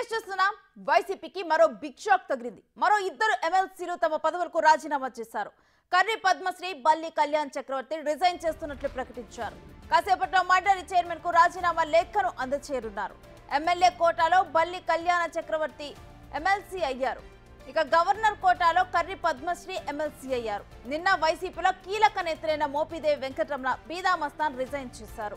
update చేస్తున్నాం వైసీపీకి మరో బిగ్ షాక్ తగిలింది మరో ఇద్దరు ఎమ్మెల్సీలు తమ పదవులకు రాజీనామా చేశారు కర్రి పద్మశ్రీ బల్లి కళ్యాణ్ చక్రవర్తి రిజైన్ చేస్తున్నట్లు ప్రకటించారు కాసేపట్లో మండలి చైర్మన్ కు రాజీనామా లేఖను అందచేయనున్నారు ఎమ్మెల్యే కోటాలో బల్లి కళ్యాణ చక్రవర్తి ఎమ్మెల్సీ అయ్యారు ఇక గవర్నర్ కోటాలో కర్రి పద్మశ్రీ ఎమ్మెల్సీ అయ్యారు నిన్న వైసీపీలో కీలక నేతలైన మోపిదేవి వెంకటరమణ బీదా మస్తాన్ రిజైన్ చేశారు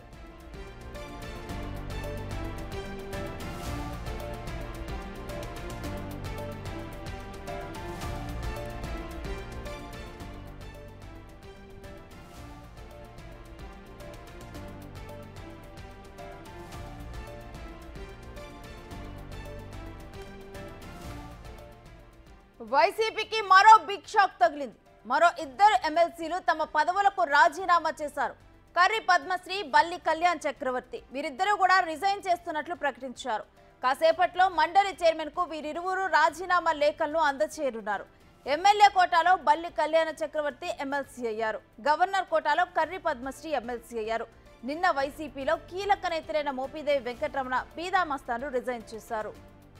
వైసీపీకి మరో బిగ్ షాక్ తగిలింది మరో ఇద్దరు ఎమ్మెల్సీలు తమ పదవులకు రాజీనామా చేశారు కర్రి పద్మశ్రీ బల్లి కళ్యాణ్ చక్రవర్తి వీరిద్దరూ కూడా రిజైన్ చేస్తున్నట్లు ప్రకటించారు కాసేపట్లో మండలి చైర్మన్ కు వీరిరువురు రాజీనామా లేఖలను అందచేయనున్నారు ఎమ్మెల్యే కోటాలో బల్లి కళ్యాణ చక్రవర్తి ఎమ్మెల్సీ అయ్యారు గవర్నర్ కోటాలో కర్రి పద్మశ్రీ ఎమ్మెల్సీ అయ్యారు నిన్న వైసీపీలో కీలక నేతలైన మోపిదేవి వెంకటరమణ బీదా మస్తాను రిజైన్ చేశారు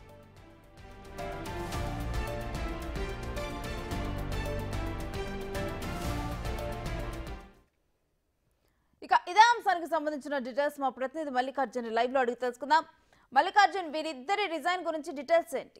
ఇక ఇదే అంశానికి సంబంధించిన డీటెయిల్స్ మా ప్రతినిధి మల్లికార్జున్ లైవ్ లో అడిగి తెలుసుకుందాం మల్లికార్జున్ వీరిద్దరి రిజైన్ గురించి డీటెయిల్స్ ఏంటి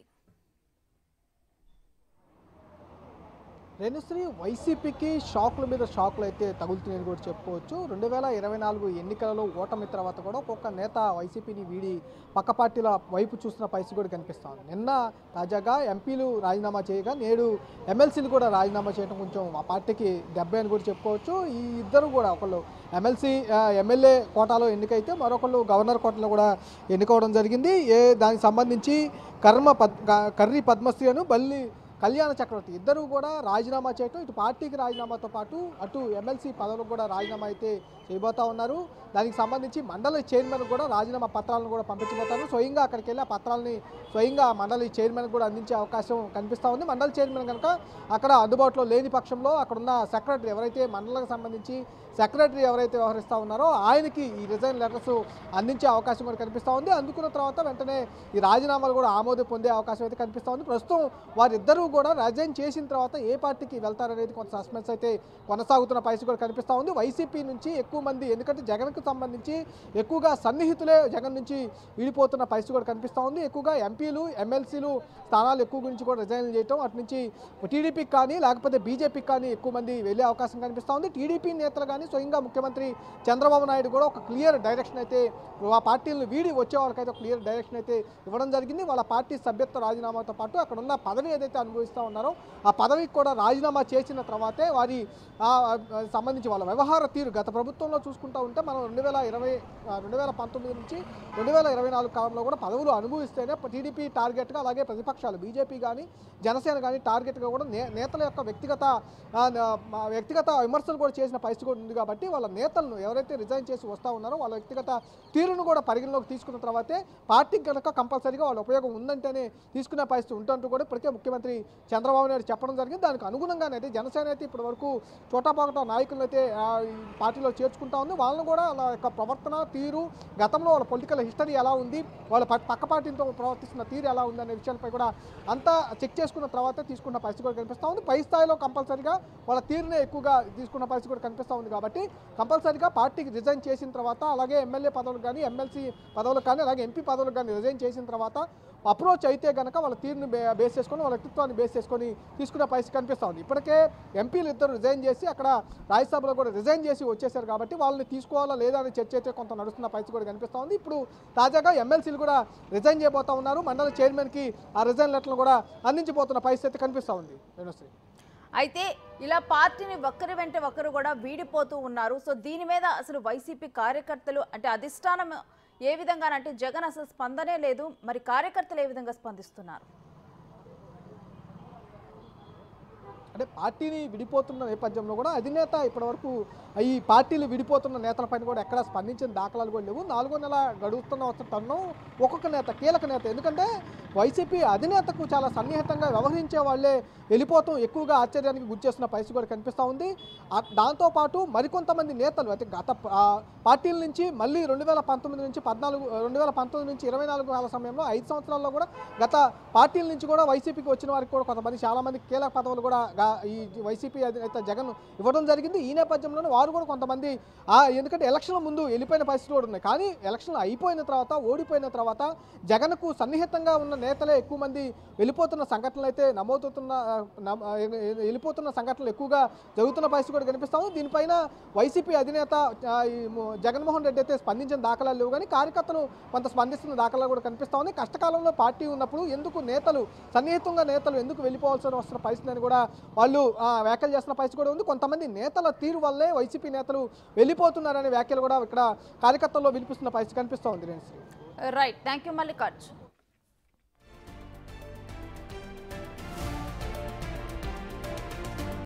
రేణుశ్రీ వైసీపీకి షాకుల మీద షాకులు అయితే తగులుతున్నాయని కూడా చెప్పుకోవచ్చు రెండు వేల ఇరవై నాలుగు ఎన్నికలలో ఓటమి తర్వాత కూడా ఒక్కొక్క నేత వైసీపీని వీడి పక్క పార్టీల వైపు చూస్తున్న పరిస్థితి కూడా కనిపిస్తుంది నిన్న తాజాగా ఎంపీలు రాజీనామా చేయగా నేడు ఎమ్మెల్సీలు కూడా రాజీనామా చేయడం కొంచెం ఆ పార్టీకి దెబ్బ అని కూడా చెప్పుకోవచ్చు ఈ ఇద్దరు కూడా ఒకళ్ళు ఎమ్మెల్సీ ఎమ్మెల్యే కోటాలో ఎన్నికైతే మరొకళ్ళు గవర్నర్ కోటాలో కూడా ఎన్నుకోవడం జరిగింది ఏ దానికి సంబంధించి కర్మ పద్ క- కర్రి పద్మశ్రీ అను బల్లి కళ్యాణ చక్రవర్తి ఇద్దరు కూడా రాజీనామా చేయటం ఇటు పార్టీకి రాజీనామాతో పాటు అటు ఎమ్మెల్సీ పదవులకు కూడా రాజీనామా అయితే చేయబోతా ఉన్నారు దానికి సంబంధించి మండలి చైర్మన్ కూడా రాజీనామా పత్రాలను కూడా పంపించబోతారు స్వయంగా అక్కడికి వెళ్ళి ఆ పత్రాలని స్వయంగా మండలి చైర్మన్ కూడా అందించే అవకాశం కనిపిస్తూ ఉంది మండలి చైర్మన్ కనుక అక్కడ అందుబాటులో లేని పక్షంలో అక్కడున్న సెక్రటరీ ఎవరైతే మండలకు సంబంధించి సెక్రటరీ ఎవరైతే వ్యవహరిస్తూ ఉన్నారో ఆయనకి ఈ రిజైన్ లెటర్స్ అందించే అవకాశం కూడా కనిపిస్తూ ఉంది అందుకున్న తర్వాత వెంటనే ఈ రాజీనామాలు కూడా ఆమోదం పొందే అవకాశం అయితే కనిపిస్తూ ఉంది ప్రస్తుతం వారిద్దరూ కూడా రిజైన్ చేసిన తర్వాత ఏ పార్టీకి వెళ్తారనేది కొంత సస్పెన్స్ అయితే కొనసాగుతున్న పరిస్థితి కూడా కనిపిస్తూ ఉంది వైసీపీ నుంచి ఎక్కువ మంది ఎందుకంటే జగన్కు సంబంధించి ఎక్కువగా సన్నిహితులే జగన్ నుంచి విడిపోతున్న పరిస్థితి కూడా కనిపిస్తూ ఉంది ఎక్కువగా ఎంపీలు ఎమ్మెల్సీలు స్థానాలు ఎక్కువ గురించి కూడా రిజైన్ చేయటం అటు నుంచి టీడీపీకి కానీ లేకపోతే బీజేపీకి కానీ ఎక్కువ మంది వెళ్ళే అవకాశం కనిపిస్తూ ఉంది టీడీపీ నేతలు కానీ స్వయంగా ముఖ్యమంత్రి చంద్రబాబు నాయుడు కూడా ఒక క్లియర్ డైరెక్షన్ అయితే ఆ పార్టీలను వీడి వచ్చే వాళ్ళకైతే ఒక క్లియర్ డైరెక్షన్ అయితే ఇవ్వడం జరిగింది వాళ్ళ పార్టీ సభ్యత్వ రాజీనామాతో పాటు అక్కడ ఉన్న పదవి ఏదైతే అనుభవిస్తూ ఉన్నారో ఆ పదవికి కూడా రాజీనామా చేసిన తర్వాతే వారి ఆ, ఆ, సంబంధించి వాళ్ళ వ్యవహార తీరు గత ప్రభుత్వంలో చూసుకుంటూ ఉంటే మనం రెండు వేల ఇరవై రెండు వేల పంతొమ్మిది నుంచి రెండు వేల ఇరవై నాలుగు కాలంలో కూడా పదవులు అనుభవిస్తేనే టీడీపీ టార్గెట్గా అలాగే ప్రతిపక్షాలు బీజేపీ కానీ జనసేన కానీ టార్గెట్గా కూడా నే నేతల యొక్క వ్యక్తిగత ఆ, నా- మా వ్యక్తిగత విమర్శలు కూడా చేసిన పరిస్థితి కూడా ఉంది కాబట్టి వాళ్ళ నేతలను ఎవరైతే రిజైన్ చేసి వస్తూ ఉన్నారో వాళ్ళ వ్యక్తిగత తీరును కూడా పరిగణలోకి తీసుకున్న తర్వాతే పార్టీకి కనుక కంపల్సరీగా వాళ్ళ ఉపయోగం ఉందంటేనే తీసుకునే పరిస్థితి ఉంటుంటూ కూడా ఇప్పటికే ముఖ్యమంత్రి చంద్రబాబు నాయుడు చెప్పడం జరిగింది దానికి అనుగుణంగానే అయితే జనసేన అయితే ఇప్పటి వరకు చోటాపాకట నాయకులను అయితే ఆ, ఈ పార్టీలో చేర్చుకుంటా ఉంది వాళ్ళని కూడా వాళ్ళ యొక్క ప్రవర్తన తీరు గతంలో వాళ్ళ పొలిటికల్ హిస్టరీ ఎలా ఉంది వాళ్ళ ప- పక్క పార్టీతో ప్రవర్తిస్తున్న తీరు ఎలా ఉంది అనే విషయాలపై కూడా అంతా చెక్ చేసుకున్న తర్వాత తీసుకున్న పరిస్థితి కూడా కనిపిస్తూ ఉంది పై స్థాయిలో కంపల్సరీగా వాళ్ళ తీరునే ఎక్కువగా తీసుకున్న పరిస్థితి కూడా కనిపిస్తూ ఉంది కాబట్టి కంపల్సరీగా పార్టీకి రిజైన్ చేసిన తర్వాత అలాగే ఎమ్మెల్యే పదవులకు కానీ ఎమ్మెల్సీ పదవులకు కానీ అలాగే ఎంపీ పదవులకు కానీ రిజైన్ చేసిన తర్వాత అప్రోచ్ అయితే కనుక వాళ్ళ తీరుని బే- బేస్ చేసుకొని వాళ్ళ వ్యక్తిత్వాన్ని బేస్ చేసుకొని తీసుకునే పరిస్థితి కనిపిస్తూ ఉంది ఇప్పటికే ఎంపీలు ఇద్దరు రిజైన్ చేసి అక్కడ రాజ్యసభలో కూడా రిజైన్ చేసి వచ్చేసారు కాబట్టి వాళ్ళని తీసుకోవాలా లేదా అనే చర్చ అయితే కొంత నడుస్తున్న పరిస్థితి కూడా కనిపిస్తూ ఉంది ఇప్పుడు తాజాగా ఎమ్మెల్సీలు కూడా రిజైన్ చేయబోతా ఉన్నారు మండల చైర్మన్కి ఆ రిజైన్ లెటర్లు కూడా అందించబోతున్న పరిస్థితి అయితే కనిపిస్తూ ఉంది వేణుశ్రీ అయితే ఇలా పార్టీని ఒక్కరి వెంట ఒకరు కూడా వీడిపోతూ ఉన్నారు సో దీని మీద అసలు వైసీపీ కార్యకర్తలు అంటే అధిష్టానం ఏ విధంగా అంటే జగన్ అసలు స్పందనే లేదు మరి కార్యకర్తలు ఏ విధంగా స్పందిస్తున్నారు అంటే పార్టీని విడిపోతున్న నేపథ్యంలో కూడా అధినేత ఇప్పటివరకు ఈ పార్టీలు విడిపోతున్న నేతలపైన కూడా ఎక్కడ స్పందించిన దాఖలాలు కూడా లేవు నాలుగో నెల గడుస్తున్న వస్తున్న తరుణం ఒక్కొక్క నేత కీలక నేత ఎందుకంటే వైసీపీ అధినేతకు చాలా సన్నిహితంగా వ్యవహరించే వాళ్ళే వెళ్ళిపోతాం ఎక్కువగా ఆశ్చర్యానికి గుర్చేస్తున్న పరిస్థితి కూడా కనిపిస్తూ ఉంది ఆ- దాంతోపాటు మరికొంతమంది నేతలు అయితే గత ప- ఆ పార్టీల నుంచి మళ్ళీ రెండు వేల పంతొమ్మిది నుంచి పద్నాలుగు రెండు వేల పంతొమ్మిది నుంచి ఇరవై నాలుగు కాల సమయంలో ఐదు సంవత్సరాల్లో కూడా గత పార్టీల నుంచి కూడా వైసీపీకి వచ్చిన వారికి కూడా కొంతమంది చాలా మంది కీలక పదవులు కూడా గా- ఈ వైసీపీ అధినేత జగన్ ఇవ్వడం జరిగింది ఈ నేపథ్యంలోనే వారు కూడా కొంతమంది ఆ ఎందుకంటే ఎలక్షన్ల ముందు వెళ్ళిపోయిన పరిస్థితులు కూడా ఉన్నాయి కానీ ఎలక్షన్లు అయిపోయిన తర్వాత ఓడిపోయిన తర్వాత జగన్కు సన్నిహితంగా ఉన్న నేతలే ఎక్కువ మంది వెళ్ళిపోతున్న సంఘటనలు అయితే నమోదవుతున్న ఆ, నమ- ఆ, వెళ్ళిపోతున్న సంఘటనలు ఎక్కువగా జరుగుతున్న పరిస్థితి కూడా కనిపిస్తాము దీనిపైన వైసీపీ అధినేత ఆ, ఈ ము- జగన్మోహన్ రెడ్డి అయితే స్పందించిన దాఖలాలు లేవు కానీ కార్యకర్తలు కొంత స్పందిస్తున్న దాఖలాలు కూడా కనిపిస్తా ఉంది కష్టకాలంలో పార్టీ ఉన్నప్పుడు ఎందుకు నేతలు సన్నిహితంగా నేతలు ఎందుకు వెళ్ళిపోవాల్సిన వస్తున్న పరిస్థితి అని కూడా వాళ్ళు ఆ, వ్యాఖ్యలు చేస్తున్న పరిస్థితి కూడా ఉంది కొంతమంది నేతల తీరు వల్లే వైసీపీ నేతలు వెళ్ళిపోతున్నారనే వ్యాఖ్యలు కూడా ఇక్కడ కార్యకర్తల్లో వినిపిస్తున్న పరిస్థితి కనిపిస్తూ ఉంది Renusri right thank you Mallikarjun